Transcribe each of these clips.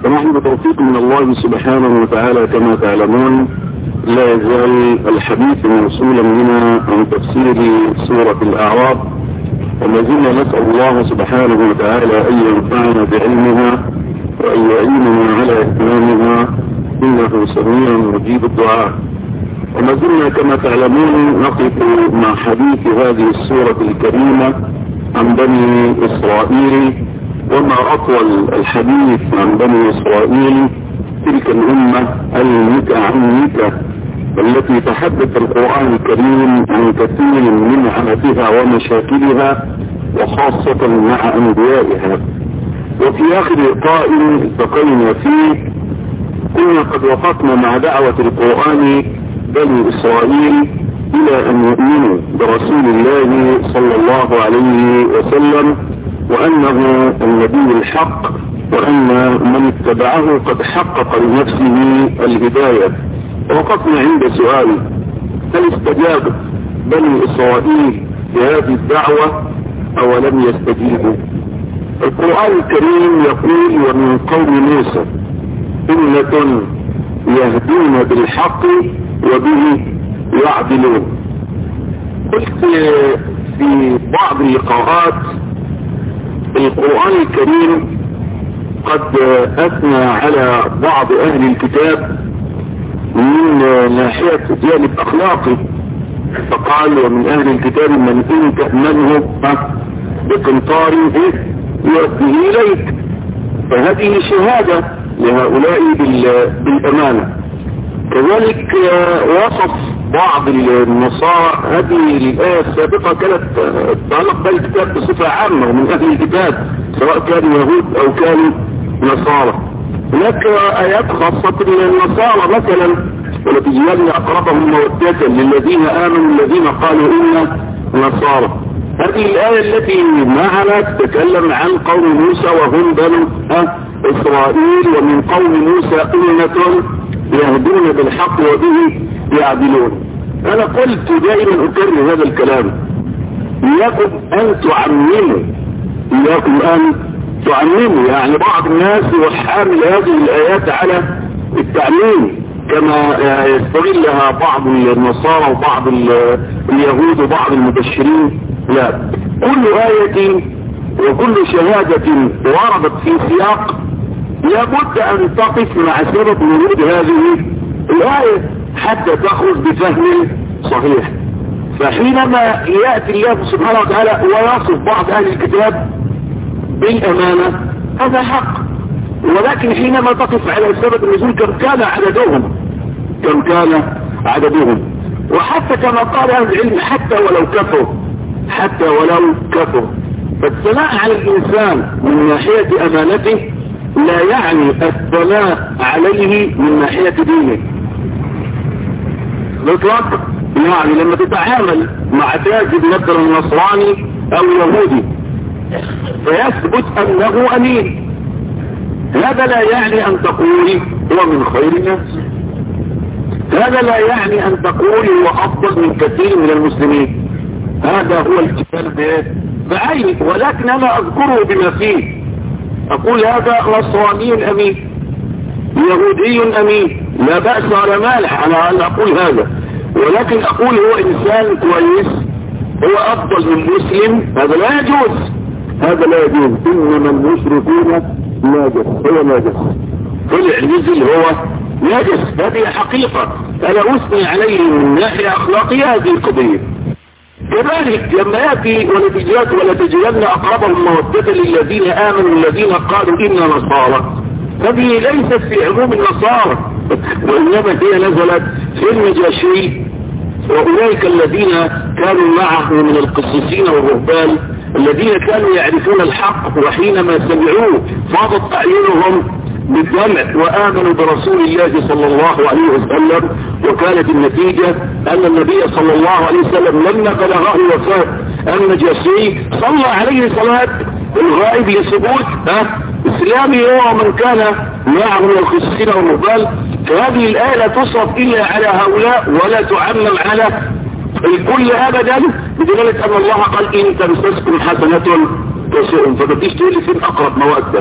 فنحن بتوفيق من الله سبحانه وتعالى كما تعلمون لا يزال الحديث موصولا بنا عن تفسير سورة الأعراف وما زلنا نسأل الله سبحانه وتعالى أن ينفعنا بعلمها وأن يعيننا على إتمامها إنه سميع مجيب الدعاء وما زلنا كما تعلمون نقف مع حديث هذه السورة الكريمة عن بني إسرائيل وما أطول الحديث عن بني إسرائيل تلك الأمة المتعنتة التي تحدث القرآن الكريم عن كثير من عنتها ومشاكلها وخاصة مع أنبيائها وفي آخر لقاء التقينا فيه كنا قد وقفنا مع دعوة القرآن بني إسرائيل إلى أن يؤمنوا برسول الله صلى الله عليه وسلم وأنه النبي الحق وأن من اتبعه قد حقق لنفسه الهداية وقفنا عند سؤال هل استجاب بني إسرائيل لهذه الدعوة أو لم يستجيبوا القرآن الكريم يقول ومن قوم موسى إنة يهدون بالحق وبه يعدلون قلت في بعض اللقاءات القرآن الكريم قد أثنى على بعض أهل الكتاب من ناحية جانب أخلاقي فقال ومن أهل الكتاب من إن تأمنه بقنطار يؤديه إليك فهذه شهادة لهؤلاء بالأمانة كذلك وصف بعض النصارى هذه الآية السابقة كانت تعلق بالكتاب بصفة عامة ومن أهل الكتاب سواء كانوا يهود أو كانوا نصارى هناك آيات خاصة للنصارى مثلا ولتجيان أقربهم مودة للذين آمنوا الذين قالوا إنا نصارى هذه الآية التي معنا تتكلم عن قوم موسى وهم بنو إسرائيل ومن قوم موسى أمة يهدون بالحق وبه يعدلون أنا قلت دائما أكرر هذا الكلام إياكم أن تعمموا إياكم أن تعمموا يعني بعض الناس يحامل هذه الآيات على التعميم كما يستغلها بعض النصارى وبعض اليهود وبعض المبشرين لا كل آية وكل شهادة وردت في سياق لابد أن تقف مع سبب ورود هذه الآية حتى تخرج بفهم صحيح فحينما يأتي الله سبحانه وتعالى ويصف بعض أهل الكتاب بالأمانة هذا حق ولكن حينما تقف على سبب النزول كم كان عددهم كم كان عددهم وحتى كما قال أهل العلم حتى ولو كفروا حتى ولو كفروا فالثناء على الإنسان من ناحية أمانته لا يعني الثناء عليه من ناحية دينه الاطلاق يعني لما تتعامل مع تاجر مثلا نصراني او يهودي فيثبت انه امين هذا لا يعني ان تقولي هو من خير الناس هذا لا يعني ان تقولي هو افضل من كثير من المسلمين هذا هو الكتاب بعينه ولكن انا اذكره بما فيه اقول هذا نصراني امين يهودي امين لا بأس ولا مالح على ان اقول هذا ولكن اقول هو انسان كويس هو افضل من مسلم هذا لا يجوز هذا لا يجوز انما المشركون ناجس هو ناجس طلع نزل هو ناجس هذه حقيقة انا اثني عليه من ناحية اخلاقية هذه القضية كذلك لما يأتي ونتيجات ولتجين أقربهم مودة للذين آمنوا الذين قالوا إنا نصارى هذه ليست في عموم النصارى وإنما هي نزلت في النجاشي وأولئك الذين كانوا معه من القسيسين والرهبان الذين كانوا يعرفون الحق وحينما سمعوه فاضت أعينهم بالدمع وآمنوا برسول الله صلى الله عليه وسلم وكانت النتيجة أن النبي صلى الله عليه وسلم لما بلغه وفاة النجاشي صلى عليه صلاة الغائب لثبوت إسلامي هو من كان معه من الخصوصين والمقبال فهذه الآية لا تصرف إلا على هؤلاء ولا تعمم على الكل أبدا بدلالة أن الله قال إن تمسسكم حسنة تسوء فبديش تقول لي فين أقرب مودة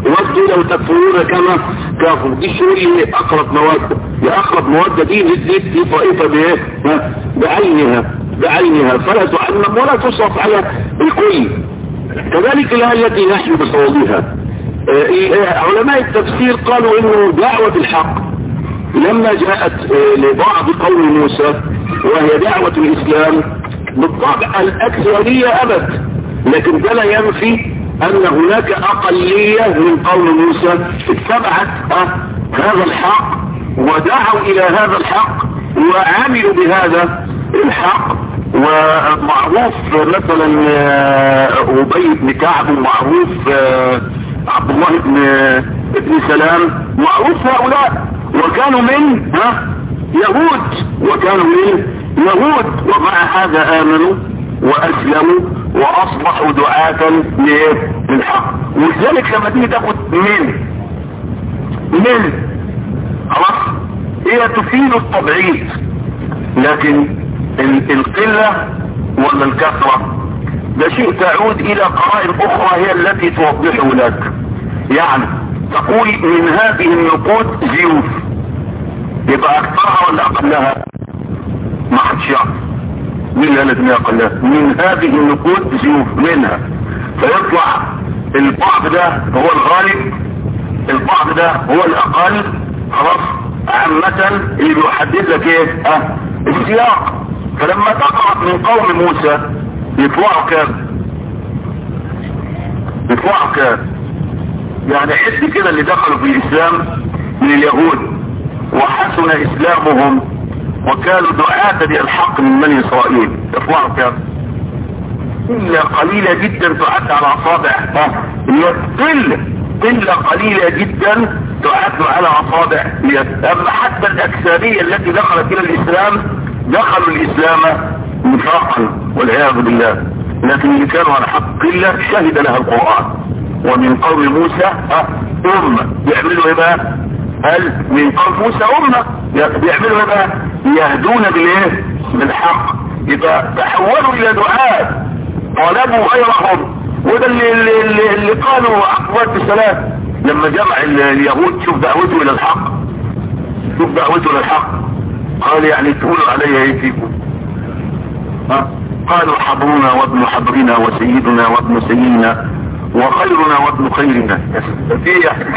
ودوا لو تكفرون كما كفروا دي شو اللي اقرب مودة يا اقرب مودة دي نزلت في طائفة بايه بعينها بعينها فلا تعلم ولا تصرف على الكل كذلك الآية التي نحن بصوابها علماء التفسير قالوا انه دعوة الحق لما جاءت لبعض قوم موسى وهي دعوة الاسلام بالطبع الاكثرية ابد لكن ده لا ينفي ان هناك اقلية من قوم موسى اتبعت هذا الحق ودعوا الى هذا الحق وعملوا بهذا الحق ومعروف مثلا ابي بن كعب ومعروف عبد الله بن ابن سلام معروف هؤلاء وكانوا من ها يهود وكانوا من يهود ومع هذا امنوا واسلموا واصبحوا دعاة للحق ولذلك لما تيجي تاخد من من خلاص هي تفيد التبعيد لكن القلة ولا الكثرة ده شيء تعود الى قرائن اخرى هي التي توضحه لك يعني تقول من هذه النقود زيوف يبقى اكثرها ولا اقلها ما حدش يعرف مين قالت انها اقلها من هذه النقود زيوف منها فيطلع البعض ده هو الغالب البعض ده هو الاقل خلاص عامة اللي بيحدد لك ايه اه السياق فلما تقرأ من قوم موسى يطلعوا كام يطلعوا كام يعني حد كده اللي دخلوا في الاسلام من اليهود وحسن اسلامهم وكانوا دعاة للحق من بني اسرائيل يطلعوا كام قلة قليلة جدا تعد على اصابع هي قلة قلة قليلة جدا تعد على اصابع اما حتى الاكثرية التي دخلت الى الاسلام دخلوا الاسلام نفاقا والعياذ بالله لكن اللي كانوا على حق قلة شهد لها القرآن ومن قوم موسى أمة بيعملوا ايه بقى قال من قوم موسى أمة بيعملوا ايه بقى يهدون بالايه بالحق يبقى تحولوا الى دعاء طلبوا غيرهم وده اللي, اللي, اللي قالوا عقبات السلام لما جمع اليهود شوف دعوته الى الحق شوف دعوته الى الحق قال يعني تقولوا علي ايه فيكم ها قالوا حبرنا وابن حبرنا وسيدنا وابن سيدنا وخيرنا وابن خيرنا في احسن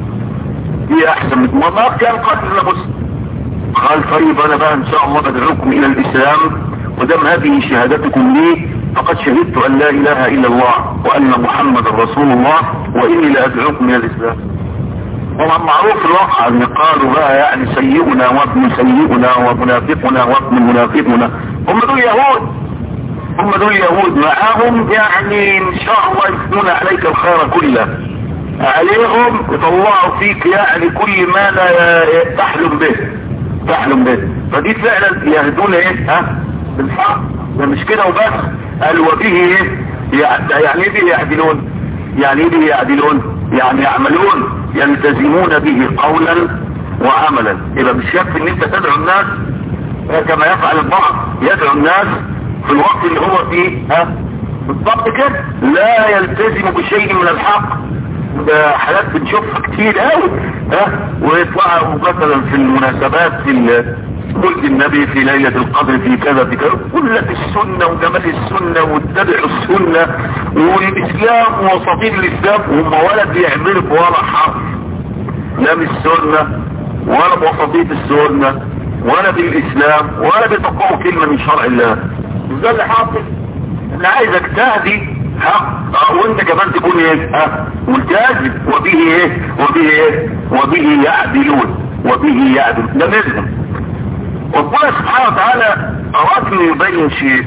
في احسن من ما كان قتل بس قال طيب انا بقى ان شاء الله بدعوكم الى الاسلام ودام هذه شهادتكم لي فقد شهدت ان لا اله الا الله وان محمد رسول الله واني لادعوكم الى الاسلام طبعا معروف الواقع ان قالوا بقى يعني سيئنا وابن سيئنا ومنافقنا وابن منافقنا هم دول يهود هم دول يهود معاهم يعني ان شاء الله يفنون عليك الخير كله عليهم يطلعوا فيك يعني كل ما لا تحلم به تحلم به فدي فعلا يهدون ايه ها بالحق ده مش كده وبس قال وبه ايه يعني ايه به يعدلون يعني ايه به يعدلون يعني يعملون يلتزمون به قولا وعملا يبقى مش يكفي ان انت تدعو الناس كما يفعل البعض يدعو الناس في الوقت اللي هو فيه ها بالضبط كده لا يلتزم بشيء من الحق ده حالات بنشوفها كتير قوي ها ويطلعوا مثلا في المناسبات في قلت النبي في ليلة القدر في كذا في كذا قلة السنة وجمال السنة واتبعوا السنة والإسلام وسطير الإسلام هم ولا بيعملوا ولا حرف لا بالسنة ولا بوسطية السنة ولا بالإسلام ولا بيطبقوا كلمة من شرع الله ده اللي حاصل انا عايزك تهدي حق وانت كمان تكون ايه ها ملتزم وبه ايه وبه ايه وبه يعدلون وبه يعدل ده منهم ربنا سبحانه وتعالى اراد انه يبين شيء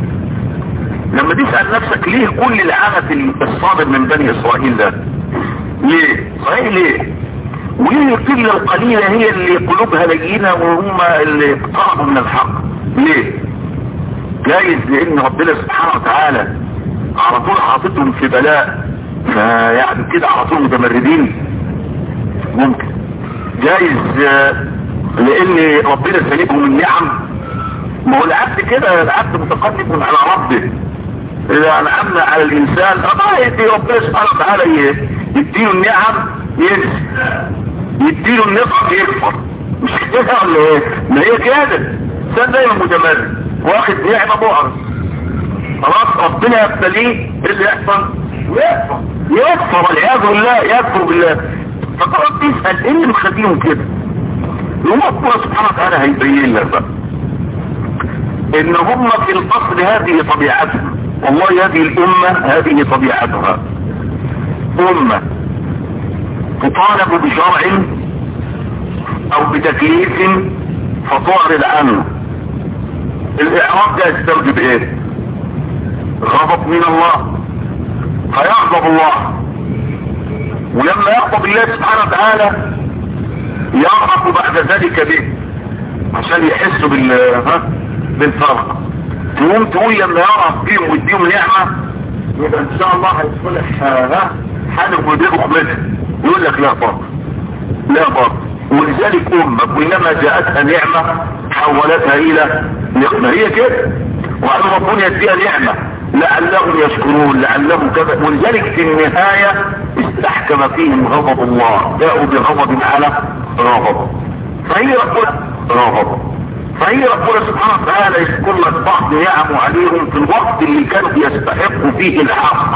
لما تسأل نفسك ليه كل العنف الصادر من بني اسرائيل ده ليه صحيح ليه وليه القلة القليلة هي اللي قلوبها لينة وهم اللي اقتربوا من الحق ليه جايز لان ربنا سبحانه وتعالى على طول حاططهم في بلاء فيعني كده على طول متمردين ممكن جايز لان ربنا سليبهم النعم ما هو العبد كده العبد متقدم على ربه اذا انعمنا على الانسان الله يدي ربنا سبحانه وتعالى يديله النعم ينسى يديله النقم يكفر مش كده ولا ايه ما هي كده انسان دايما متمرد واخد نعمه معرض خلاص ربنا يبتليه ايه اللي يحصل يكفر يكفر والعياذ بالله يكفر بالله فقرأت تسأل ايه اللي مخليهم كده يوم الله سبحانه وتعالى هيبين لك بقى ان هم في الاصل هذه طبيعتهم والله هذه الامة هذه طبيعتها امة تطالب بشرع او بتكليف فتعرض عنه الاعراض ده يستوجب ايه غضب من الله فيغضب الله ولما يغضب الله سبحانه وتعالى يغضب بعد ذلك به عشان يحسوا بال ها بالفرق تقوم تقول لما يعرف بيهم ويديهم نعمة يبقى ان شاء الله هيصلح ها حالك ويديهم منها يقول لك لا فرق لا فرق ولذلك امك وانما جاءتها نعمة حولتها الى نقمة هي كده وعلى ربنا يديها نعمة لعلهم يشكرون لعلهم كذا ولذلك في النهاية استحكم فيهم غضب الله جاءوا بغضب على غضب فهي ربنا غضب فهي ربنا سبحانه وتعالى يذكر لك بعض نعمه عليهم في الوقت اللي كانوا يستحقوا فيه الحق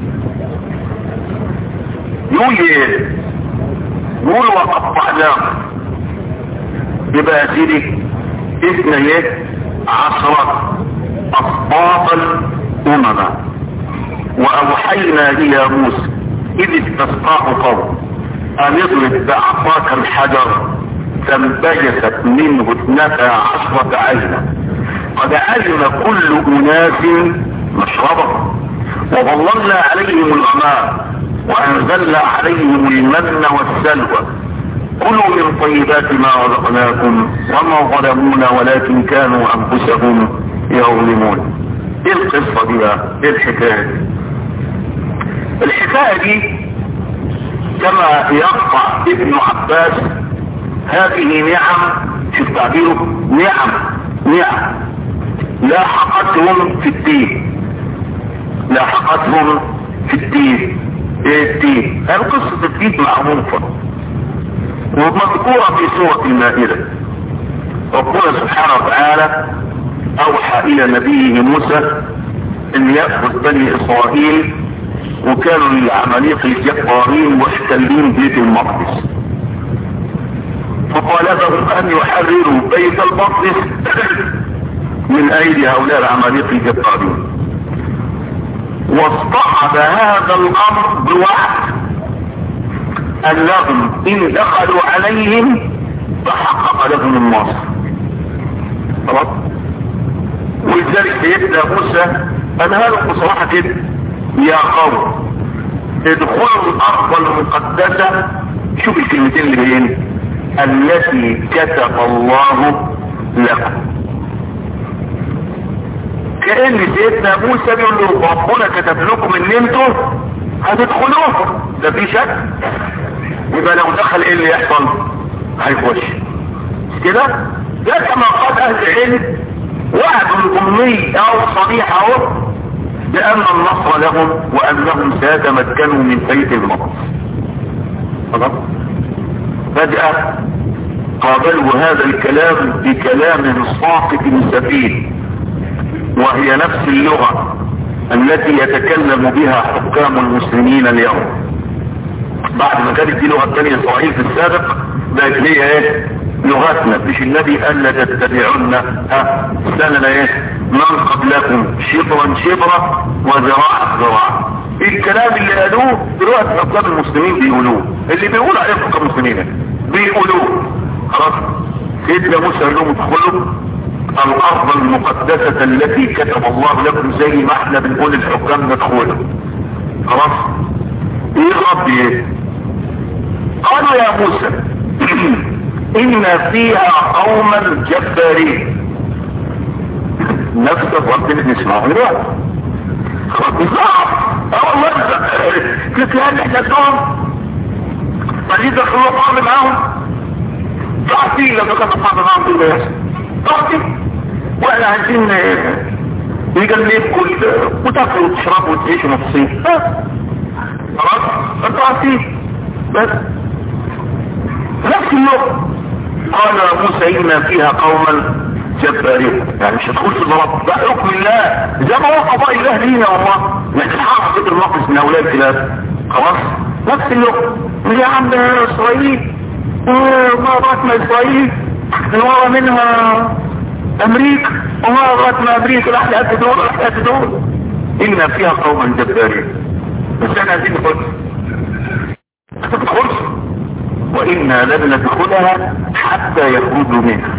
يقول ايه يقول وقطعناه يبقى يا سيدي اثنى ايه عشرة اصباطا امما واوحينا الى موسى اذ استسقاه قوم ان يضرب بعصاك الحجر فانبجست منه اثنتا عشرة عينا قد علم كل اناس مشربه وظللنا عليهم الغمام وانزلنا عليهم المن والسلوى كلوا من طيبات ما رزقناكم وما ظلمونا ولكن كانوا انفسهم يظلمون ايه القصة دي بقى ايه الحكاية دي الحكاية دي كما يقطع ابن عباس هذه نعم شوف تعبيره نعم نعم لاحقتهم في الدين لاحقتهم في الدين ايه الدين هذه قصة الدين معروفة ومذكورة في سورة المائدة ربنا سبحانه وتعالى اوحى الى نبيه موسى ان يأخذ بني اسرائيل وكانوا العماليق الجبارين محتلين بيت المقدس فطالبهم ان يحرروا بيت المقدس من ايدي هؤلاء العماليق الجبارين واصطحب هذا الامر بوعد انهم ان دخلوا عليهم تحقق لهم النصر خلاص ولذلك سيدنا موسى قالها لهم بصراحه كده يا قوم ادخلوا الارض المقدسه شوف الكلمتين اللي جايين التي كتب الله لكم كأن سيدنا موسى بيقول له ربنا كتب لكم ان انتوا هتدخلوها ده في شك يبقى لو دخل ايه اللي يحصل هيخش كده ده كما قال اهل العلم وعد امي او صريح اهو بان النصر لهم وانهم سيتمكنوا من بيت المقدس خلاص فجأة قابلوا هذا الكلام بكلام ساقط سفيه وهي نفس اللغة التي يتكلم بها حكام المسلمين اليوم بعد ما كانت دي لغة تانية اسرائيل في السابق بقت هي ايه لغتنا مش النبي قال لا تتبعون ها سنن ايه من قبلكم شبرا شبرا وذراعا ذراعا الكلام اللي قالوه دلوقتي حكام المسلمين بيقولوه اللي بيقول عليه حكام المسلمين بيقولوه خلاص سيدنا موسى قال لهم ادخلوا الارض المقدسة التي كتب الله لكم زي ما احنا بنقول الحكام ندخلها خلاص ايه رب ايه قالوا يا موسى ان فيها قوما جبارين نفس الرب اللي بنسمعه دلوقتي خلاص اه والله كيف يعني احنا لهم فليه دخلوا قوم معاهم تعطي لما كان قوم معاهم في الناس تعطي واحنا عايزين يجنبكم وتاكلوا وتشربوا وتعيشوا مبسوطين خلاص انتوا عارفين بس نفس اللغة قال موسى إن فيها قوما جبارين يعني مش هتدخل في الضرب ده حكم الله زي ما هو قضاء الله لينا والله لكن حرف بيت المقدس من أولاد الكلاب خلاص نفس اللغة يا عم إسرائيل وما رأتنا إسرائيل ورا منها أمريكا وما رأتنا أمريكا لحد قد دول لحد قد دول إن فيها قوما جبارين بس احنا عايزين ندخل ما تدخلش وإنا لن ندخلها حتى يخرجوا منها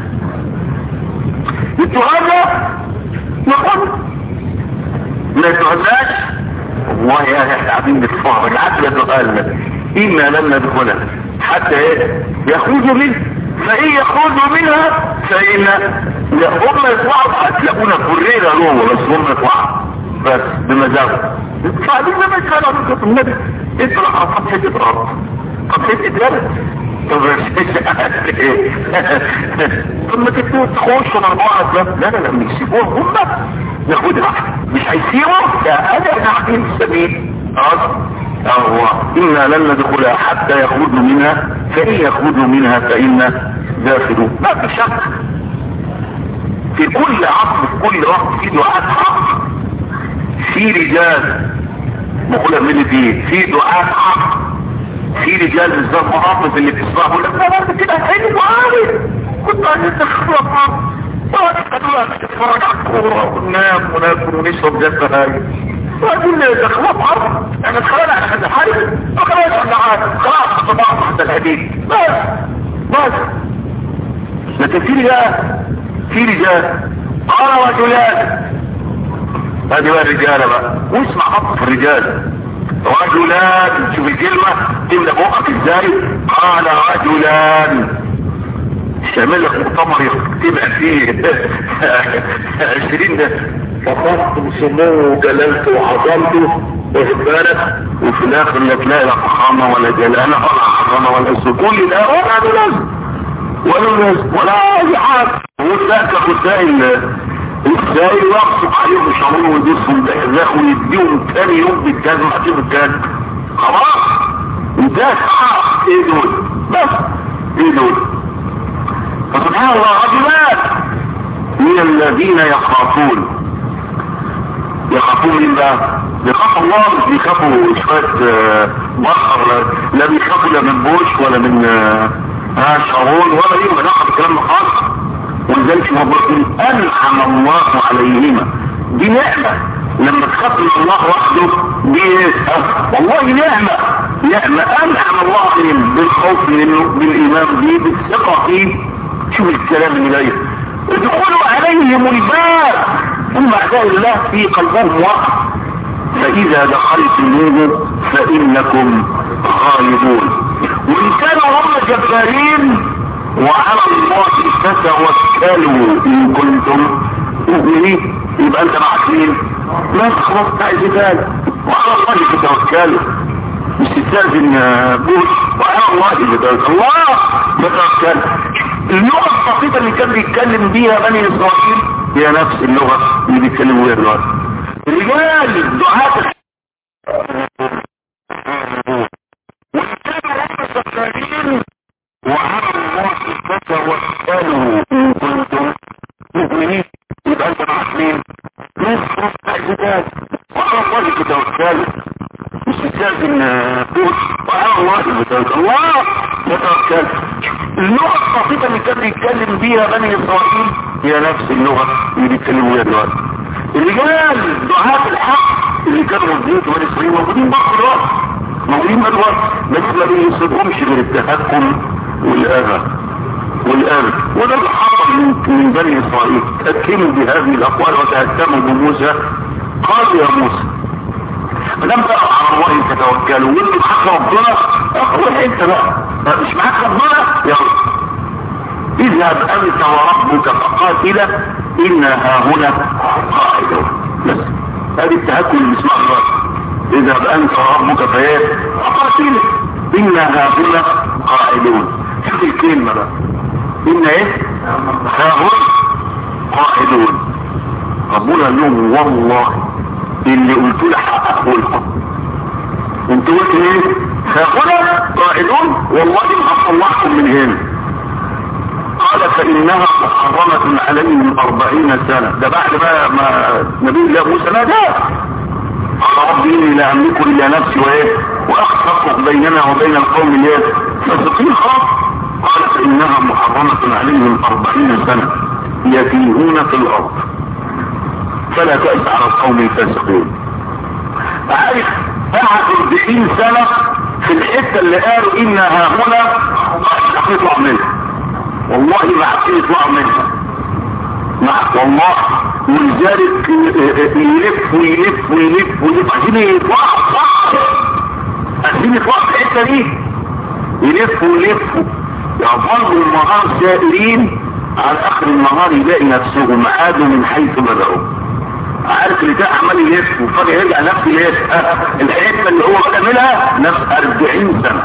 يتغنى نقول ما يتغناش والله يا اخي احنا قاعدين نتفرج حتى يتغنى إنا لن ندخلها حتى ايه يخرجوا منها فإن يخرجوا منها فإن هم يطلعوا هتلاقونا كريرة جوه بس هم يطلعوا بس بمزاج فعلين لما كان عبد النبي اقرأ على صفحة اقرأ صفحة اقرأ طب ايه طب ما تكتبوا تخشوا مربوعة لا لا لا مش يسيبوها هم ياخدها مش هيسيبوا ده انا احنا قاعدين السبيل خلاص اهو انا لن ندخلها حتى يخرجوا منها فان يخرجوا منها فإنا داخلون ما في شك في كل عصر في كل وقت في دعاء حق في رجال بقول من فيه في دعاء حق في رجال بالذات محافظ اللي بيصبحوا يقول لك لا انت كده حلو قوي كنت عايز تخلص نتفرج على الكوره وننام وناكل ونشرب زي الفهايم وأقول لي تخلص عرض يعني اتخلقنا عشان الحرب وخلاص احنا عارف خلاص طبعا تحت الحديد بس بس لكن في رجال في رجال قال رجلان هذه بقى الرجاله بقى واسمع خط الرجال رجلان شوف الكلمة تملى بقك ازاي قال رجلان تعمل لك مؤتمر تبقى فيه عشرين ده فخفت سموه وجلالته وعظمته واخد بالك وفي الاخر لا تلاقي لا فخامه ولا جلاله ولا عظمه ولا كل ده ولا لازم ولا لازم ولا اي حاجه وتلاقي خدائي ازاي يقصد عليهم يشعرون ويدسهم بحذاخ ويديهم تاني يوم بالجزم هتيهم الجزم خلاص وده صح ايه دول بس ايه دول فسبحان الله رجلات من الذين يخافون يخافون من بقى يخافوا الله مش بيخافوا شوية بشر لا بيخافوا لا من بوش ولا من آه شارون ولا ليهم علاقة بالكلام ده خالص ولذلك ما بقول انعم الله عليهما دي نعمة لما تخاف من الله وحده دي والله نعمة نعمة انعم الله عليهم بالخوف منه بالايمان به بالثقة فيه شوف الكلام اللي جاي ادخلوا عليهم الباب ثم اعداء الله في قلبهم وقت فاذا دخلتموه فانكم غالبون وان كانوا هم جبارين وعلى الله فتوكلوا ان كنتم مؤمنين يبقى انت معك مين لا خلاص تعز ذلك وعلى الله فتوكلوا مش تستاذن بوش وعلى الله فتوكل الله فتوكل اللغة البسيطة اللي كان بيتكلم بيها بني اسرائيل هي نفس اللغة اللي بيتكلموا بيها دلوقتي الرجال دعاة وكانوا هم سكرين وعلى الله فتوكلوا ان كنتم مؤمنين يبقى انت معاك مين؟ نصف تعزيزات وعلى الله فتوكلوا مش تستاذن بوش وعلى الله فتوكل الله فتوكل اللغة البسيطة اللي كان بيتكلم بيها بني اسرائيل هي نفس اللغة اللي بيتكلموا بيها دلوقتي الرجال دعاة الحق اللي كانوا موجودين في بني اسرائيل موجودين برضه دلوقتي موجودين دلوقتي بس ما بيصيبهمش غير التهكم والاذى والاذى وده اللي حصل من بني اسرائيل تأكلوا بهذه الاقوال وتهكموا بموسى قالوا يا موسى لم تقع على الله تتوكلوا وانت معاك ربنا اقول انت بقى مش معاك ربنا يا رب اذهب انت وربك فقاتلا انا ها هنا قاعدون بس هذه التهكم اللي بنسمعه دلوقتي اذهب انت وربك فايه فقاتلا انا ها هنا قاعدون شوف الكلمه بقى ان ايه ها هنا قاعدون ربنا لهم والله اللي قلت له حققه لكم انتوا قلت ايه فهنا قائلون والله ما طلعكم من هنا قال فإنها محرمة عليهم أربعين سنة ده بعد ما, ما نبي الله موسى ما جاء قال ربي إني لا أملك إلا نفسي وإيه وأخفق بيننا وبين القوم اللي فاسقين خلاص قال فإنها محرمة عليهم أربعين سنة يتيهون في الأرض فلا تأس على القوم الفاسقين عارف بعد 40 سنة في الحتة اللي قالوا إنها هنا ما يطلع منها والله ما عارفين يطلعوا منها ما والله ولذلك يلف ويلف ويلف ويلف عشان يطلعوا صح عشان يطلعوا في الحتة دي يلف ويلف يظلوا النهار سائرين على اخر النهار يلاقي نفسهم عادوا من حيث بدأوا عارف اللي كان عمال يلف وفجأة يرجع نفس يلف الحته اللي هو بدأ منها نفس 40 سنة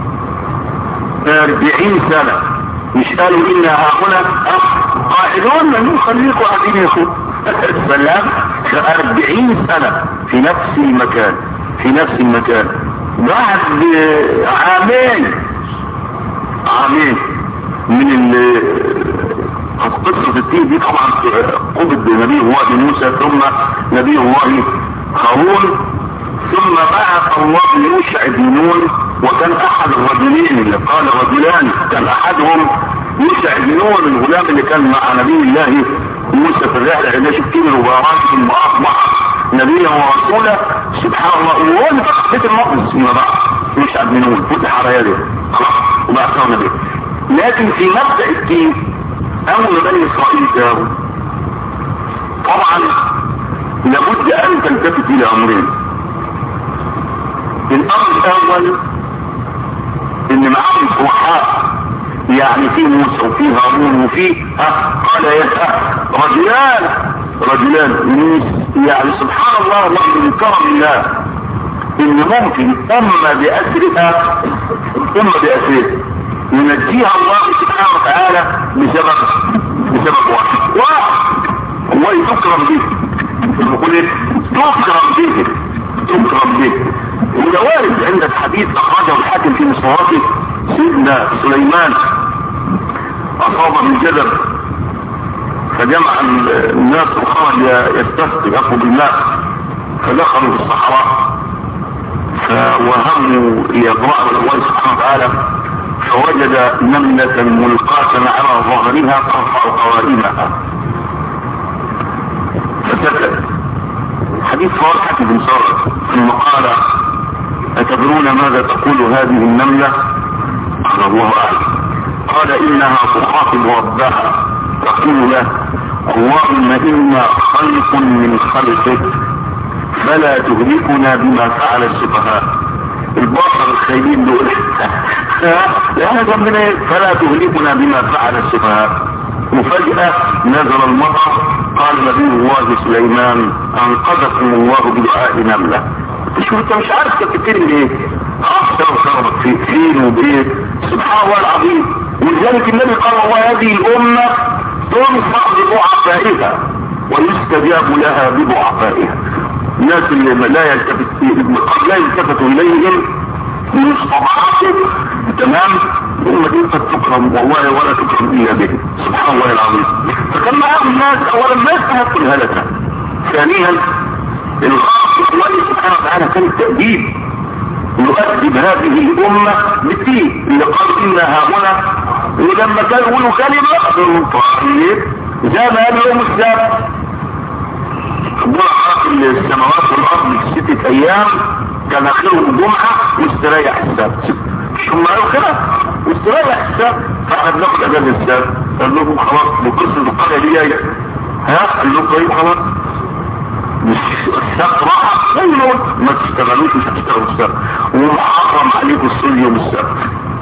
40 سنة مش قالوا إنا هنا قائلون من خليكم قاعدين يا اخو السلام 40 سنة في نفس المكان في نفس المكان بعد عامين عامين من قصة التين دي طبعا قبض نبي الله موسى ثم نبي الله هارون ثم بعث الله يوشع بن نون وكان احد الرجلين اللي قال رجلان كان احدهم يوشع بن نون الغلام اللي كان مع نبي الله موسى في الرحله اللي شفتين المباراه ثم اصبح نبيا ورسولا سبحان الله وهو اللي فتح بيت المقدس فيما بعد يوشع بن نون فتح على يده خلاص وبعثه نبي لكن في مبدا الدين اول بني اسرائيل جاءوا طبعا لابد ان تلتفت الى امرين الامر الاول ان معاهم صحاء يعني في موسى وفي هارون وفي ها قال يا رجلان رجلان يعني سبحان الله من كرم الله ان ممكن امه باسرها امه باسرها ينجيها الله سبحانه وتعالى بسبب بسبب واحد واحد الله تكرم به يقول ايه تكرم به تكرم به وده وارد عندك حديث اخرجه الحاكم في مصوراته سيدنا سليمان اصاب من جدل فجمع الناس وخرج يستسقي يطلب الماء فدخلوا في الصحراء فوهموا ليقرأوا الله سبحانه وتعالى فوجد نملة ملقاة على ظهرها ترفع قوائمها فسكت حديث فرحة بن صار ثم قال أتدرون ماذا تقول هذه النملة قال الله أعلم قال إنها تخاطب ربها تقول له اللهم إنا خلق من خلقك فلا تهلكنا بما فعل السفهاء البشر الخايبين دول لا ربنا فلا تهلكنا بما فعل السفهاء وفجأة نزل المطر قال نبي الله سليمان انقذكم الله بدعاء نملة شو انت مش عارف تفكرني ليه اكثر وشربك في فين وبيت سبحان الله العظيم ولذلك النبي قال الله هذه الامة تنصح بضعفائها ويستجاب لها بضعفائها الناس اللي لا يلتفت لا يلتفتوا اليهم مستضعفين تمام هم دي قد تكرم والله ولا تكرم الا به سبحان الله العظيم فكان معاهم الناس اولا ما يستحقوا الهلكه ثانيا الغرض الله سبحانه وتعالى كان التأديب يؤدب هذه الأمة بالدين اللي قال إنها هنا ولما كانوا يقولوا كلمة طيب زي ما قال يوم السبت ربنا خلق السماوات والأرض في ستة أيام كان آخرهم جمعة واستريح السبت مش هم قالوا كده واستريح السبت فاحنا بناخد أجازة السبت قال لهم خلاص بقصة القرية دي جاية ها قال لهم طيب خلاص مش السبت راحة ايوه ما تشتغلوش مش هتشتغلوا السبت ومحرم عليكم الصيد يوم السبت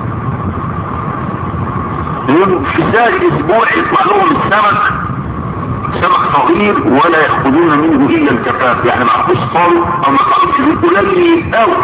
يوم في ثاني اسبوع يطلع لهم السمك سمك صغير ولا يأخذون منه الا الكفاف يعني ما عرفوش صاروا او ما تعرفش فيه قليل قوي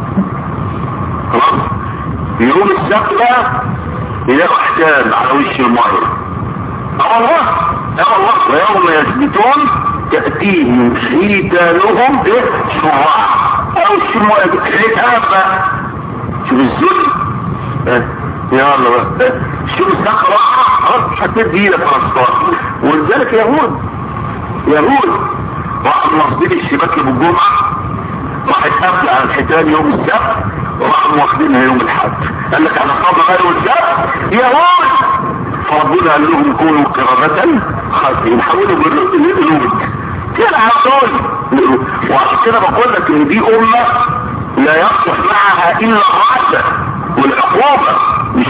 خلاص يوم السبت بقى يلاقوا احتال على وش الميه اه والله اه والله ويوم يثبتون تأتيهم حيتانهم ايه شرع او الشموع الاتهاب شوف الذل اه يلا بقى شوف الصخرة خلاص هتمد ايدك على الصخرة ولذلك يهود يهود راحوا واخدين الشباك يوم الجمعة راحت قافلة على الحيتان يوم السبت وراحوا واخدينها يوم الحد قال لك انا صابر غير السبت يهود فربنا قال لهم كونوا قردة خاسئين حولوا بالقلوب كده على طول وعشان كده بقول لك ان دي امة لا يصلح معها الا الرعدة والعقوبة مش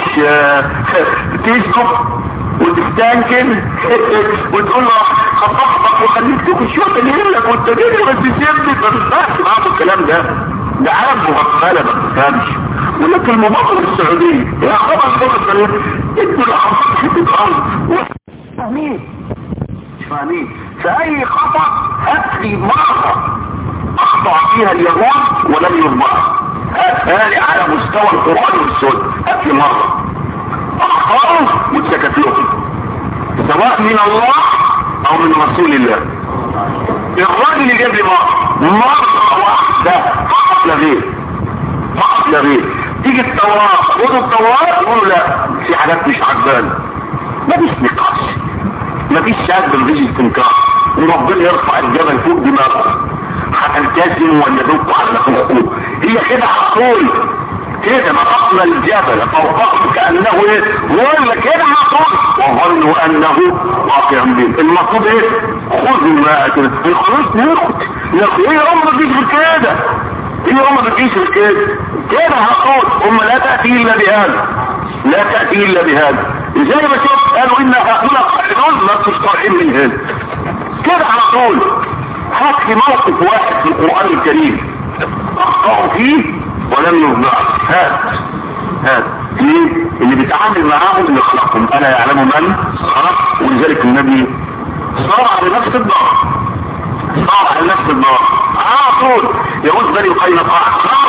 تسكت وتستنكر وتقول له خطفتك وخليك تشوف الشوط اللي لك وانت جاي بس سيبني ما تنفعش معاهم الكلام ده ده عالم مغفلة ما تفهمش ولكن المبادرة السعودية يا خبر خبر ادوا لحظات حتة ارض فاهمين مش فاهمين فأي خطأ هات لي مرة أخطأ فيها اليهود ولم يرضى هات لي على مستوى القرآن والسنة هات لي مرة أخطأوا واتسكت لهم سواء من الله أو من رسول الله الراجل اللي جاب لي مرة مرة واحدة فقط لا غير فقط لا غير تيجي التوراة خدوا التوراة يقولوا لا في حاجات مش عجبانة مفيش نقاش مفيش شهادة بالفيجي استنكار وربنا يرفع الجبل فوق دماغه هتلتزم ولا دوق على نفسه هي كده على طول كده نطقنا الجبل فوقهم كأنه ايه ولا كده على طول وظنوا انه واقع بهم المطلوب ايه خذوا الماء كده خلاص ناخد ناخد ايه يا ما تجيش كده ايه يا ما تجيش كده كده على طول هم لا تأتي الا بهذا لا تأتي الا بهذا زي ما شفت قالوا ان هؤلاء قاعدون ما تستطيعين من هنا كده على طول هات لي موقف واحد في القرآن الكريم اخطأوا فيه ولم يرضع هات هات ليه اللي بيتعامل معاهم اللي خلقهم الا يعلم من خلق ولذلك النبي صار على نفس الضغط صار على نفس الضغط على طول يقول بني قينقاع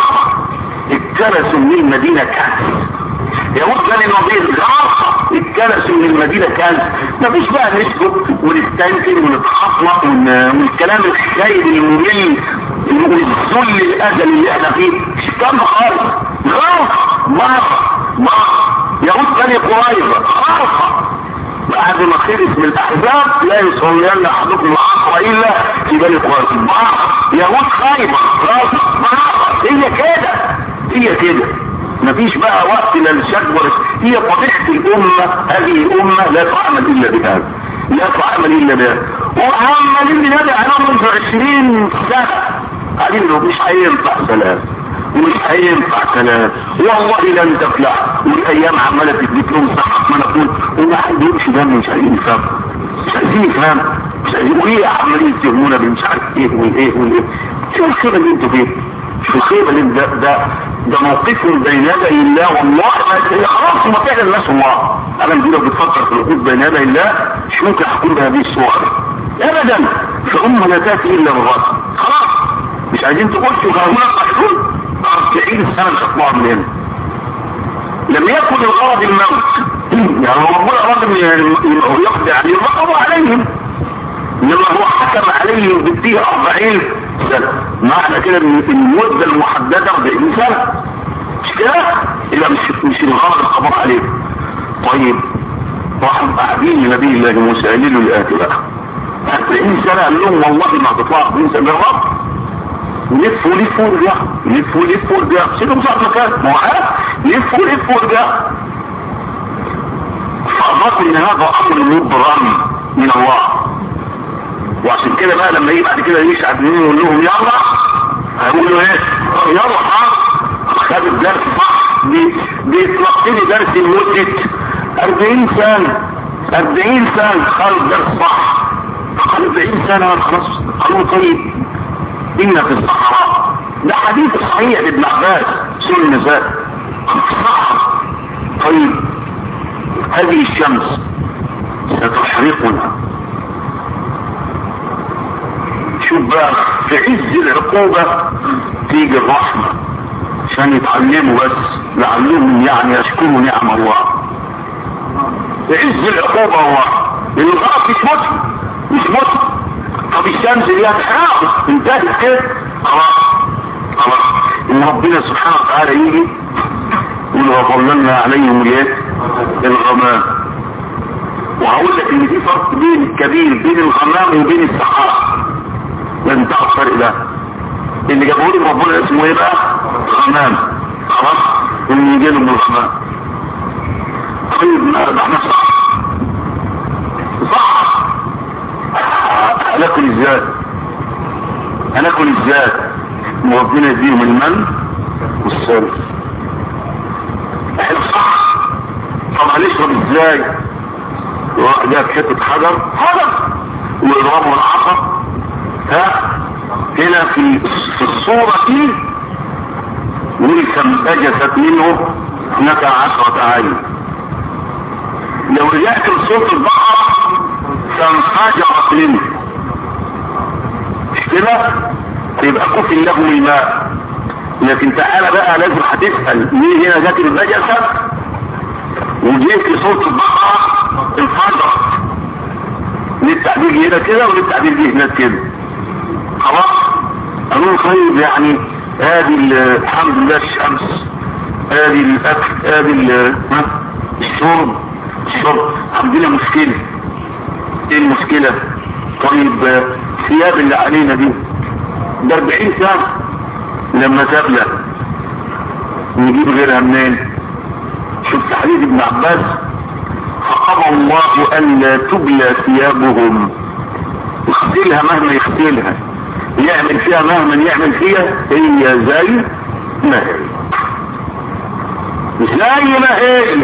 اتكرسوا من المدينة كهف يقول بني النظير غاصة اتكلسوا من المدينة كان مفيش بقى نسكت ونستنكر ونتحطلق والكلام الخايب الممل والذل الأزل اللي احنا فيه مش كلام خالص غاصة مرة مرة يقول بني قريظة غاصة بعد ما خلص من الأحزاب لا يصلين أحدكم العصر إلا في بني قريظة مرة يهود خايبة غاصة مرة هي كده هي كده مفيش بقى وقت للشجور هي طبيعة الأمة هذه الأمة لا تعمل إلا بهذا لا تعمل إلا بهذا وعمالين بنادي عليهم منذ عشرين سنة قاعدين له مش هينفع سلام ومش هينفع سلام والله لن تفلح والايام عماله تديك لهم صحه ما نقول وما حد يمشي ده مش عايزين يفهم مش عايزين يفهم مش عايزين وايه عمالين يتهمونا بمش عارف ايه وايه وايه شو الخيبه اللي انتوا فيه شو الخيبه اللي ده ده ده موقف بين يدي الله والله ما خلاص ما فعلا الناس الله انا بقول لك بتفكر في الوقوف بين يدي الله مش ممكن احكم بهذه الصور ابدا فامه لا تاتي الا بالرد خلاص مش عايزين تقول شو هؤلاء قاعدون 40 سنه مش هطلعوا من هنا لم يكن الغرض الموت يعني ربنا اراد ان يقضي عليهم وقضى عليهم انما هو حكم عليهم بالديه 40 سنه معنى كده ان المده المحدده 40 سنه مش كده يبقى مش مش الغرض القضاء عليهم طيب راحوا قاعدين لنبي الله موسى قال له الاتي بقى 40 سنه قال لهم والله ما هتطلع 40 سنه الرب يلفوا يلفوا ورجعوا يلفوا يلفوا ورجعوا سيبهم صار مكان ما هو عارف يلفوا يلفوا ورجعوا فأضاف ان هذا امر مبرم من الله وعشان كده بقى لما يجي بعد كده يشعب منهم يقول لهم يلا هيقولوا ايه يلا ها خد الدرس صح بيتلقيني درس لمدة 40 سنة 40 سنة خد الدرس صح 40 سنة خلاص قالوا طيب إن في الصحراء ده حديث صحيح لابن عباس سنة النساء صح طيب هذه الشمس ستحرقنا شوف بقى في عز العقوبة تيجي الرحمة عشان يتعلموا بس لعلهم يعني يشكروا نعم الله في عز العقوبة الله الغرق مش موت مش موت طب الشمس اللي هتحرقه انتهت كده خلاص خلاص ان ربنا سبحانه وتعالى يجي قل وظللنا عليهم الايه الغمام وهقول لك ان في فرق بين كبير بين الغمام وبين السحاب لازم تعرف الفرق ده اللي جابوه لي ربنا اسمه ايه بقى غمام خلاص اللي يجي له من الغمام طيب ما احنا صح صح هناكل ازاي هناكل ازاي وربنا يديهم المن والسلف احنا صح طب هنشرب ازاي يروح جاب حته حجر حجر ويضربه العصا ها هنا في في الصورة دي يقول كم اجست منه اثنتا عشرة عين لو رجعت لصوت البقرة فانفجرت منه مش كده يبقى كفل له الماء لكن تعالى بقى لازم هتسأل ليه هنا ذاكر النجسة وجيت لصوت البقرة انفجرت ليه التعبير هنا كده وليه التعبير دي هناك كده خلاص قالوا طيب يعني هذه الحمد لله الشمس هذه الاكل هذه الشرب الشرب عندنا مشكلة ايه المشكلة طيب الثياب اللي علينا دي ده 40 سنة لما تبلى نجيب غيرها منين شفت حديث ابن عباس فقضى الله ان لا تبلى ثيابهم يغسلها مهما يغسلها يعمل فيها مهما يعمل فيها هي زي ما هي زي ما هي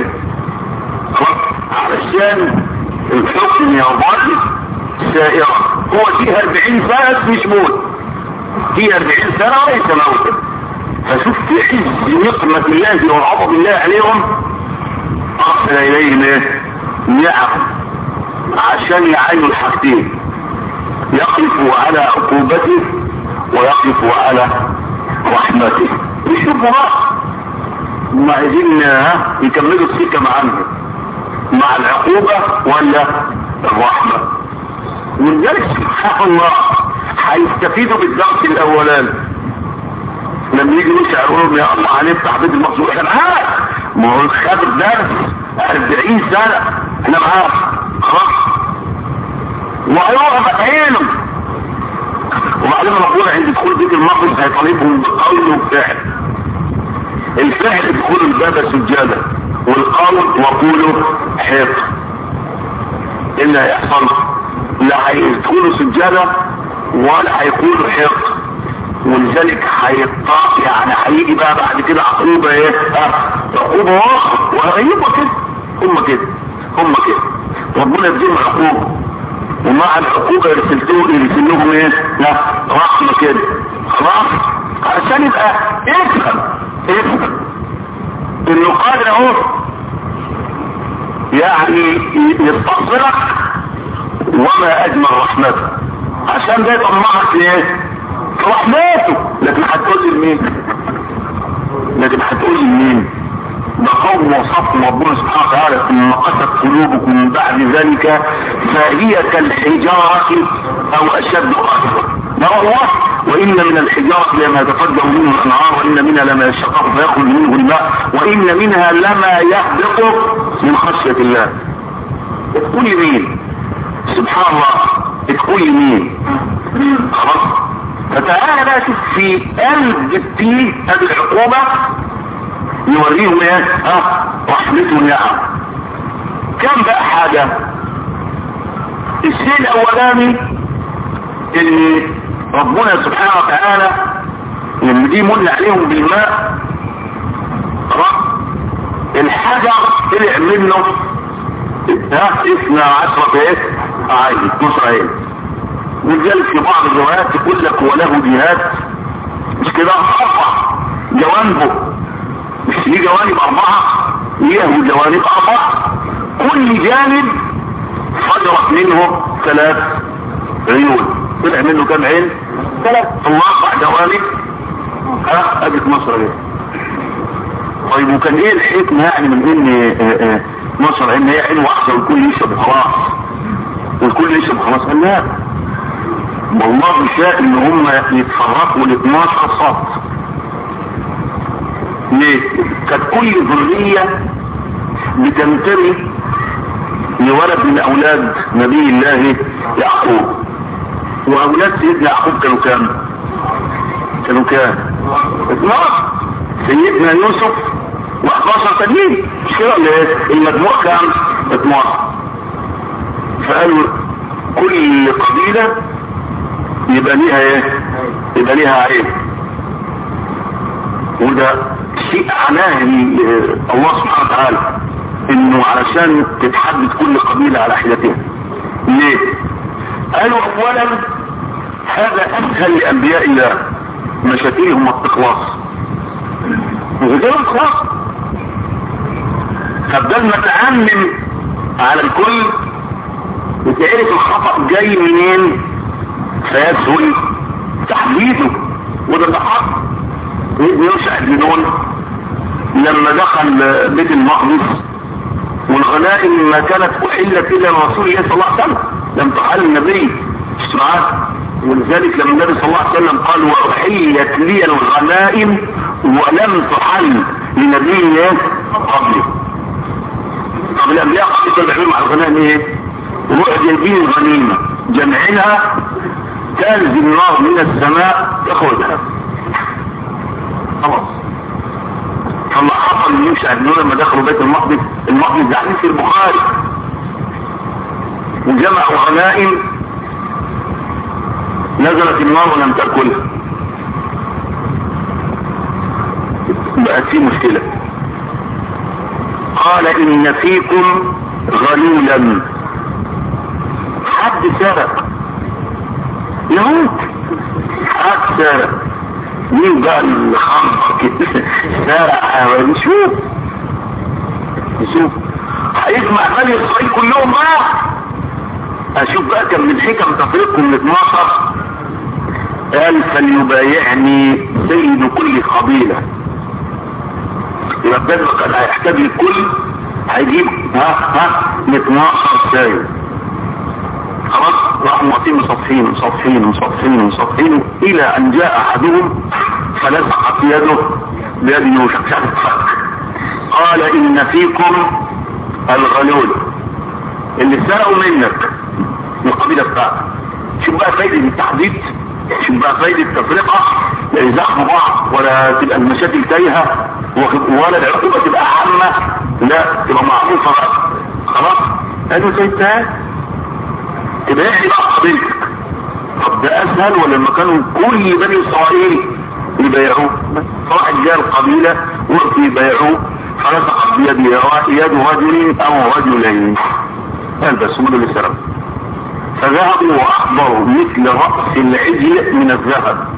علشان الحكم يظل سائرا هو فيها 40 سنة مش موت فيها 40 سنة وليس موتا فشوف في عز نقمة الله وعظم الله عليهم أرسل إليهم ايه نعم عشان يعينوا الحاجتين يقف على عقوبته ويقف على رحمته يشوفوا بقى ما عايزين يكملوا السكة معانا مع العقوبة ولا الرحمة ولذلك سبحان الله هيستفيدوا بالدرس الاولاني لما يجي يشعر لهم يا الله هنفتح بيت المقصود احنا معاك ما هو خد الدرس 40 سنة احنا معاك خلاص وهيقف عينه وبعدين ربنا عند دخول بيت المقدس هيطالبهم بقول وفعل الفعل ادخلوا الباب سجادا والقول وقولوا حيط ايه اللي هيحصل لا هيدخلوا سجادا ولا هيقولوا حيط ولذلك هيطاق يعني هيجي بقى بعد كده عقوبة ايه ها عقوبة اخر وهيبقى كده هم كده هم كده ربنا يديهم عقوبة ومع العقوبة يرسلتهم يرسلهم ايه لا رحمة كده خلاص عشان يبقى افهم افهم انه قادر اهو يعني يستغفرك وما اجمل رحمته عشان ده يطمعك ليه رحمته لكن هتقول لمين لكن هتقول لمين ده قوم وصفهم ربنا سبحانه وتعالى ثم قست قلوبكم من بعد ذلك فهي كالحجارة او اشد قسوة ده والله وان من الحجارة لما يتفجر منه الانهار وان منها لما يشقق فيخرج منه الماء وان منها لما يهبط من خشية الله تقول يمين سبحان الله تقول يمين خلاص فتعالى بقى شوف في قلب الدين هذه العقوبة يوريهم ايه ها رحمته نعم كم بقى حاجة الشيء الاولاني ان ربنا سبحانه وتعالى لما دي من عليهم بالماء الحجر طلع منه ها اثنى عشرة ايه عين 12 عين ولذلك في بعض الروايات تقول لك وله جهات مش كده اربع جوانبه مش ليه جوانب اربعة له جوانب اربعة كل جانب فجرت منه ثلاث عيون طلع منه كم عين ثلاث الله اربع جوانب ها ادي 12 عين طيب وكان ايه الحكمة يعني من ان 12 عين هي عين واحدة والكل يشرب خلاص والكل يشرب خلاص قال لا والله شاء ان هم يتفرقوا ل 12 صف ليه كانت كل ذرية بتنتمي لولد من اولاد نبي الله يعقوب واولاد سيدنا يعقوب كانوا كام كانوا كام 12 سيدنا يوسف و11 تانيين مش كده ولا ايه المجموع كام 12 فقالوا كل قبيلة يبقى ليها ايه يبقى ليها عيب وده شيء عناه الله سبحانه وتعالى انه علشان تتحدد كل قبيلة على حدتها ليه قالوا اولا هذا اسهل لانبياء الله مشاكلهم التخلاص وغيرهم خلاص فبدل ما تعمم على الكل وتعرف الخطأ جاي منين فيسهل تحديده وده اللي حصل يوسع الجنون لما دخل بيت المقدس والغنائم ما كانت احلت الا لرسول الله صلى الله عليه وسلم لم تحل النبي معاه ولذلك لما النبي صلى الله عليه وسلم قال واحلت لي الغنائم ولم تحل لنبي قبلي طب الانبياء قبل كانوا مع الغنائم ايه؟ روح جايبين الغنيمه جمعينها تنزل نار من السماء تاخذها خلاص فاللي حصل من يوشع بن لما دخلوا بيت المقدس المقدس ده حديث في البخاري وجمعوا غنائم نزلت النار ولم تاكلها بقت في مشكله قال ان فيكم غلولا حد سرق يهود حد سرق مين بقى الخمر كده سرق نشوف نشوف هيجمع بني اسرائيل كلهم بقى اشوف بقى كم من حكم تفريقهم ل 12 قال فليبايعني سيد كل قبيله يبقى بدل كان هيحتاج للكل هيجيب ها ها 12 سايب خلاص راحوا واقفين مصفين مصفين مصفين مصفين الى ان جاء احدهم فلزقت يده بيد يوشع مش عارف قال ان فيكم الغلول اللي سرقوا منك من القبيله بتاعتك شوف بقى فايده التحديد شوف بقى فايده التفرقه لا يزاحموا بعض ولا تبقى المشاكل تايهه ولا العقوبه تبقى عامه لا تبقى معروفه بقى خلاص قالوا زي التهاب تبقى احنا بقى قبيلتك طب ده اسهل ولا لما كانوا كل بني اسرائيل يبايعوه فواحد جاء القبيله وقت يبايعوه فلصقت بيد يد رجل او رجلين قال بس هم اللي سرقوا فذهبوا واحضروا مثل رأس العجل من الذهب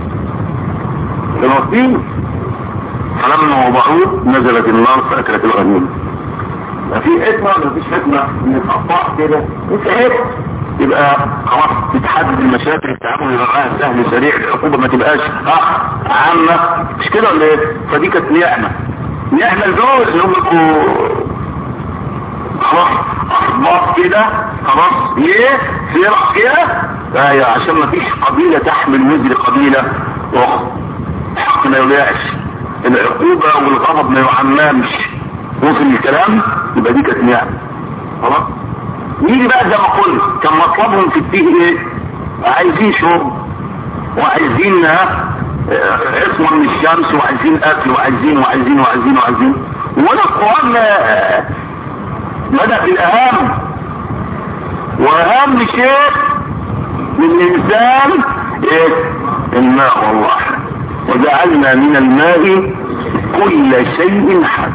كانوا فلما وضعوه نزلت النار فاكلت الغنيمه ما في حكمة ما فيش حكمة ان تقطع كده انت عرفت يبقى خلاص تتحدد المشاكل التعامل يبقى معاها سهل سريع العقوبة ما تبقاش اه عامة مش كده ولا ايه فدي كانت نعمة نعمة الجوز اللي هم خلاص احباط كده خلاص ايه في رأس كده ايوه عشان ما فيش قبيلة تحمل وزر قبيلة اخرى الحق ما يضيعش العقوبة والغضب ما يعممش وصل الكلام يبقى دي كانت نعمة خلاص نيجي بقى زي ما قلت كان مطلبهم في التيه ايه عايزين شرب وعايزين عصمة من الشمس وعايزين اكل وعايزين وعايزين وعايزين وعايزين ولا القرآن بدأ بالاهم واهم شيء للانسان ايه الماء والله وجعلنا من الماء كل شيء حي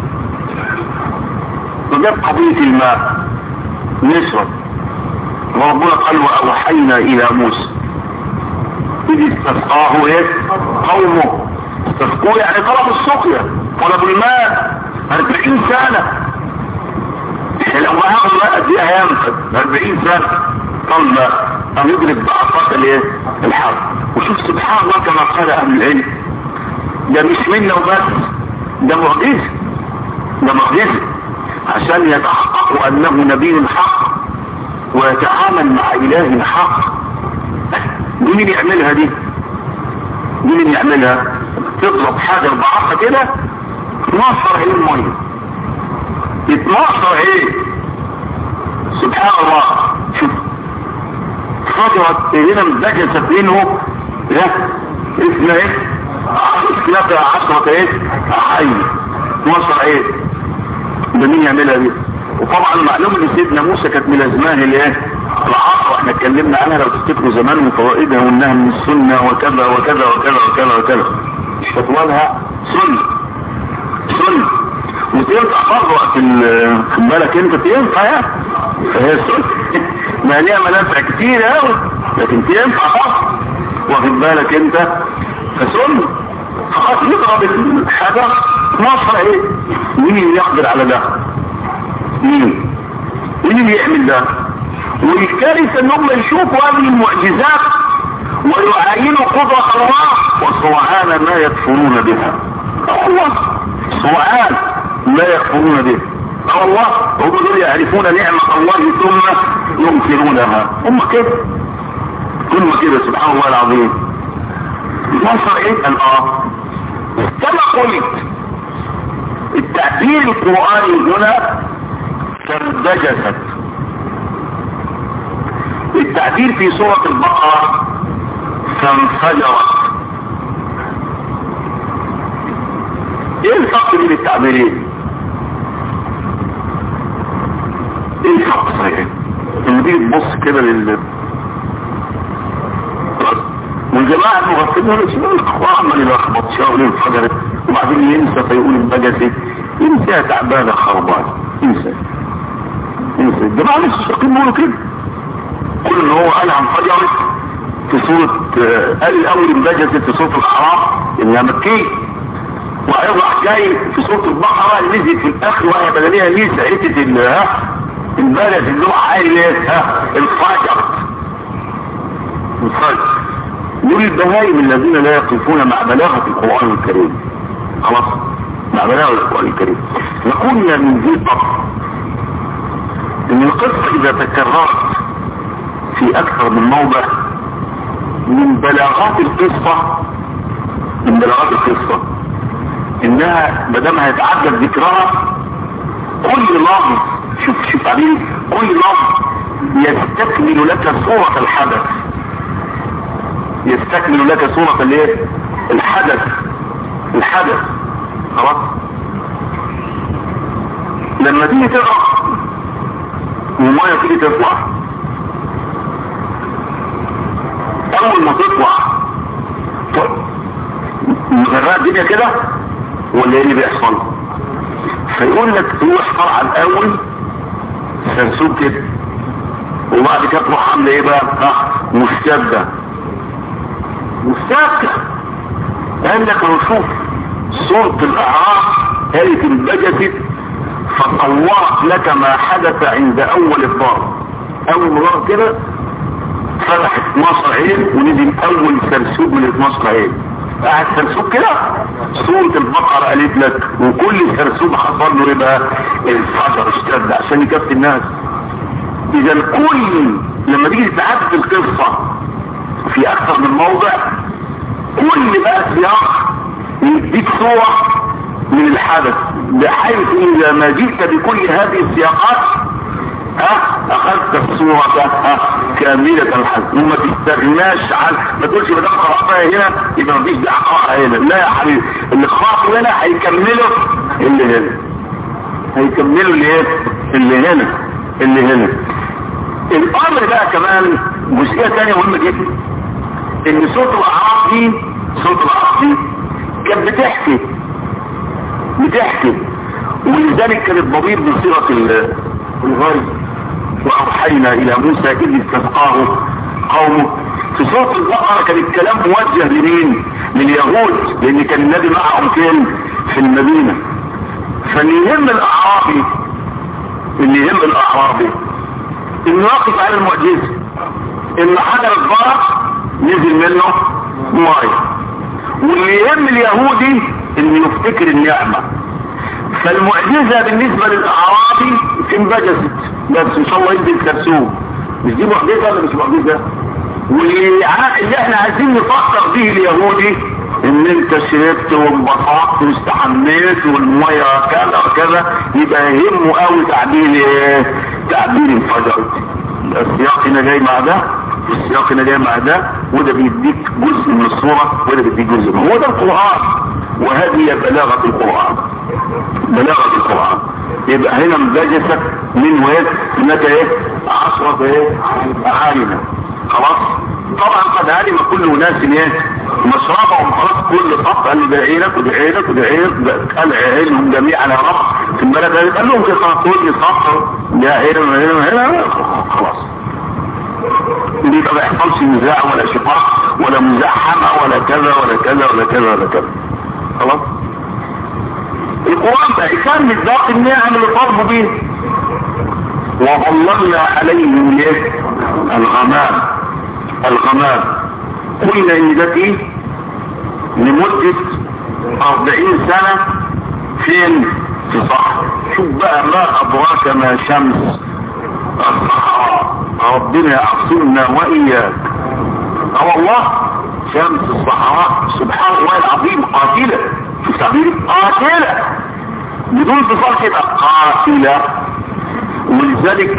وجاب قضية الماء نشرب وربنا قال وأوحينا إلى موسى إذ استسقاه إيه قومه استسقوه يعني طلبوا السقيا طلبوا الماء 40 سنة لو معاهم ماء دي أيام 40 سنة طلب أن يضرب بعصات الإيه الحرب وشوف سبحان الله كما قال أهل العلم ده مش منا وبس ده معجزة ده معجزة عشان يتحققوا انه نبي حق ويتعامل مع اله حق دي مين يعملها دي دي مين يعملها تضرب حاجة بعضها كده 12 عين مية 12 عين سبحان الله شوف فجرت هنا انبجست منه لا اسمها ايه اسمها عشرة ايه عين 12 عين ده مين يعملها دي وطبعا معلوم ان سيدنا موسى كانت ملازماه الايه العصر احنا اتكلمنا عنها لو تفتكروا زمان وفوائدها وانها من السنة وكذا وكذا وكذا وكذا وكذا فتوالها سنة سنة وتنفع برضه في خد بالك انت تنفع يعني فهي السنة ما ليها منافع كتير قوي لكن تنفع برضه واخد بالك انت فسنة خلاص نضرب الحاجة مصر ايه مين اللي يقدر على ده مين مين اللي يعمل ده والكارثة ان هم يشوفوا هذه المعجزات ويعاينوا قدرة الله وسرعان ما يكفرون بها الله سرعان ما يكفرون بها الله هم دول يعرفون نعمة الله ثم ينكرونها هم كده هم كده سبحان الله العظيم نصر ايه الاه كما قلت التعبير القرآني هنا تردجست التعبير في سورة البقرة فانفجرت ايه الفرق بين التعبيرين ايه الفرق صحيح لما تيجي تبص كده لل والجماعة المغفلين يقول القرآن عمال يلخبط شاول انفجرت وبعدين ينسى فيقول انبجست ينسى تعبانة خربان ينسى ينسى الجماعة مش مستقيم بيقولوا كده كل ان هو قالها انفجرت في سورة قال الاول انبجست في سورة الاعراف انها مكية وهيروح جاي في سورة البقرة نزل في الاخر وهي بدنية ليسا حتة البلد اللي هو عايل ها انفجرت انفجرت دول البهائم الذين لا يقفون مع بلاغة القرآن الكريم خلاص مع بلاغة القرآن الكريم نقولنا من ذي القصر ان القصة اذا تكررت في اكثر من موضع من بلاغات القصة من بلاغات القصة انها مدام هيتعدد ذكرها كل لفظ شوف شوف عليه كل لفظ يستكمل لك صورة الحدث يستكمل لك صورة الايه الحدث الحدث خلاص لما تيجي تقرا والميه تيجي تطلع اول ما تطلع مغرقه الدنيا كده ولا ايه اللي بيحصل فيقول لك تروح طالعه الاول سرسوب كده وبعد كده تروح عامله ايه بقى ها مستبه مستبه قال لك نشوف صورة الاعراف هي انبجست فطورت لك ما حدث عند اول الضرب اول مرة كده فتح 12 عين ونزل اول سرسوب من 12 عين قاعد سرسوب كده سورة البقرة قالت لك وكل سرسوب حصل له يبقى الفجر اشتد عشان يكفي الناس اذا كل لما تيجي تتعدد القصة في اكثر من موضع كل بقى سياق يديك صورة من الحدث بحيث اذا ما جئت بكل هذه السياقات ها اخذت الصورة ها كاملة الحزن وما تستغناش عن ما تقولش ما دام قرأتها هنا يبقى مفيش داعي اقراها هنا لا يا حبيبي اللي قرأته هنا هيكمله اللي هنا هيكمله اللي ايه اللي هنا اللي هنا الامر بقى كمان جزئية تانية مهمة جدا ان صوت الاعراف دي صوت الاعراف دي كانت بتحكي بتحكي ولذلك كانت ضمير بصيغة الغرب واوحينا الى موسى اذ استسقاه قومه في سورة البقرة كان الكلام موجه لمين لليهود لان كان النبي معهم فين في المدينة فاللي يهم الاعرابي اللي يهم الاعرابي انه يقف على المعجزة ان حجر الضرب نزل منه مايه واللي يهم اليهودي انه يفتكر النعمة فالمعجزة بالنسبة للاعرابي انبجست بس ان شاء الله ينزل كرسوم مش دي معجزة ولا مش معجزة واللي ع... اللي احنا عايزين نفكر به اليهودي ان انت شربت وانبسطت واستحميت والميه كذا وكذا يبقى يهمه قوي تعبير ايه تعبير انفجرت السياق هنا جاي مع ده السياق هنا جاي مع ده وده بيديك جزء من الصورة وده بيديك جزء من هو ده القرآن وهذه هي بلاغة القرآن بلاغة القرآن يبقى هنا مباجسة من وين انك ايه عشرة ايه عالمة خلاص طبعا قد علم كل ناس ايه مشربهم خلاص كل صف قال لي ده عينك وده عينك وده عينك قال عينهم جميعا يا رب في البلد قال لهم كده كل صف ده عين وهنا هنا خلاص يبقى ما يحصلش نزاع ولا شقاق ولا مزاحمة ولا كذا ولا كذا ولا كذا ولا كذا خلاص القرآن بقى يكمل باقي النعم اللي طالبوا بيه وظللنا عليهم ايه الغمام الغمام قلنا ان ده ايه لمدة اربعين سنة فين في صحر شوف بقى ما ادراك ما شمس الصحراء ربنا يعصمنا واياك اه والله شمس الصحراء سبحان الله العظيم قاتلة شوف تعبير قاتلة بدون اتصال كده قاتلة ولذلك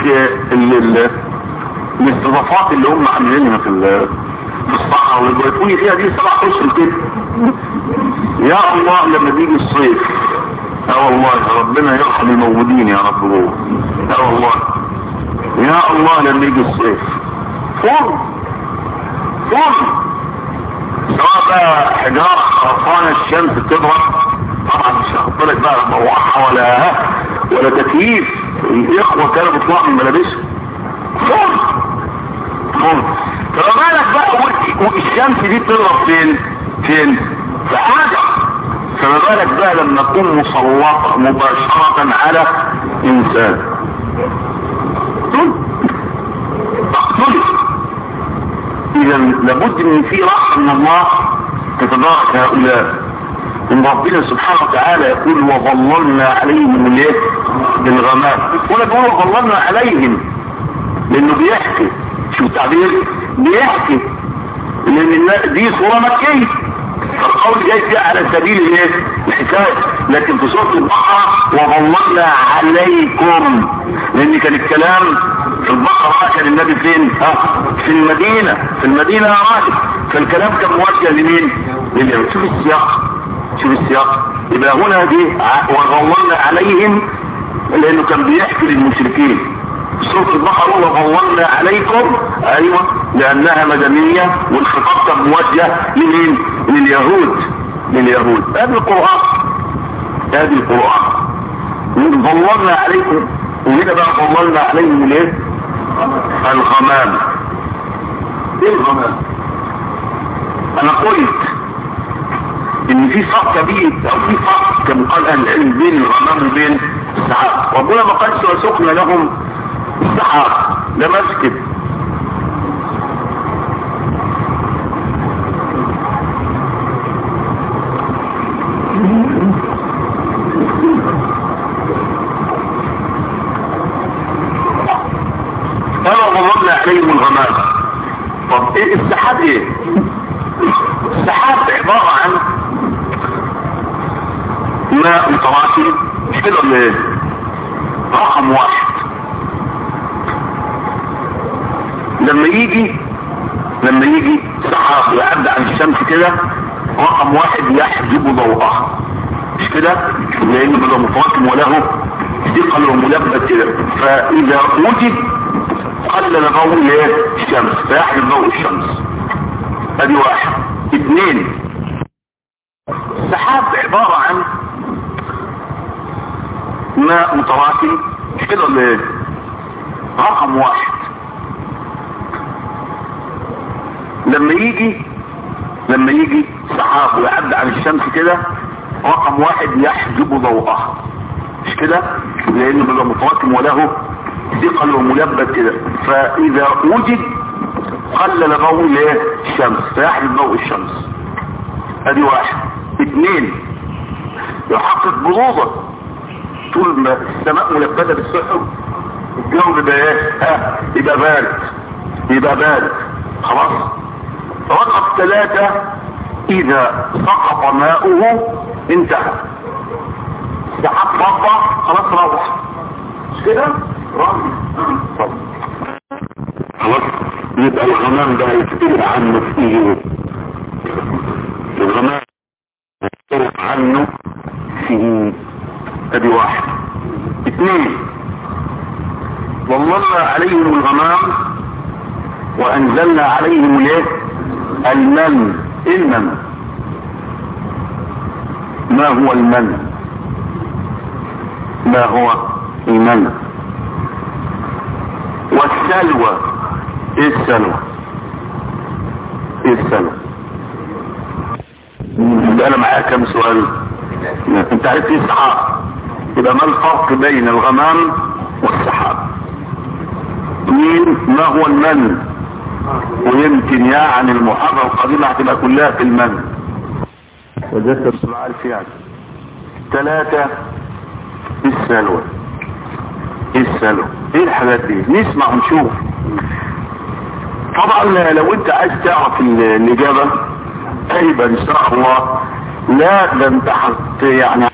الاستضافات اللي هم عاملينها في في الصحراء واللي فيها دي سبع اشهر كده يا الله لما بيجي الصيف اه والله ربنا يرحم الموجودين يا رب جوه اه والله يا الله لما يجي الصيف فرن فرن سواء بقى حجارة خرطانة الشمس تضرب طبعا مش هحط لك بقى مروحة ولا ولا تكييف الاخوة كانوا بيطلعوا من ملابسهم فرن فرن فما بالك بقى والشمس دي بتضرب فين فين في حاجة فما بالك بقى لما تكون مسلطة مباشرة على انسان تقتل اذا لابد ان في رحمة من الله تتدارك هؤلاء ان ربنا سبحانه وتعالى يقول وظللنا عليهم الايه بالغمام ولا بيقول وظللنا عليهم لانه بيحكي شو التعبير بيحكي لان دي صورة مكية فالقول جاي فيها على سبيل الايه الحكاية لكن في سورة البقرة وظللنا عليكم لان كان الكلام في البقرة كان النبي فين ها في المدينة في المدينة يا راجل فالكلام كان موجه لمين لليهود شوف السياق شوف السياق يبقى هنا دي وظللنا عليهم لانه كان بيحكي للمشركين سورة البقرة وظللنا عليكم ايوه لانها مدنية والخطاب كان موجه لمين لليهود لليهود هذا القرآن هذه القرآن ظللنا عليكم وهنا بقى ظللنا عليهم الايه الغمام ايه الغمام انا قلت ان في فرق كبير او في فرق كما قال اهل العلم بين الغمام وبين السحاب ربنا ما قالش وسقنا لهم السحاب ده مسكت انا ظلمنا عليهم الغمام طب ايه السحاب ايه السحاب عبارة عن ماء متراكم مش كده ولا ايه رقم واحد لما يجي لما يجي سحاب يعدي عن الشمس كده رقم واحد يحجب ضوءها مش كده لانه بيبقى متراكم وله ثقل وملبس كده فاذا وجد قلل ضوء الايه الشمس فيحجب ضوء الشمس ادي واحد اثنين السحاب عبارة عن ماء متراكم مش كده ولا ايه رقم واحد لما يجي لما يجي سحاب ويعدي عن الشمس كده رقم واحد يحجب ضوءها مش كده لانه بيبقى متراكم وله ثقل وملبس كده فاذا وجد قلل ضوء الايه الشمس فيحجب ضوء الشمس ادي واحد اثنين يحقق بروضة طول ما السماء ملبسة بالسحب الجو ده ايه ها يبقى بارد يبقى بارد خلاص رقم ثلاثة اذا سقط ماؤه انتهى سحب فضة خلاص روح مش كده روح خلاص يبقى الغمام ده يفترق عنه فيه الغمام يفترق عنه فيه ادي واحد اثنين ظللنا عليهم الغمام وانزلنا عليهم الايه المن المن ما هو المن ما هو المن والسلوى ايه السلوى ايه السلوى يبقى انا معايا كم سؤال انت عرفت ايه السحاب يبقى ما الفرق بين الغمام والسحاب مين ما هو المن ويمكن يعني المحاضرة القديمة هتبقى كلها في المن وجدت السؤال يعني ثلاثة السلوى ايه السلوى ايه الحاجات دي نسمع ونشوف طبعا لو انت عايز تعرف الاجابة ايضا ان شاء الله لا ده انت حت يعني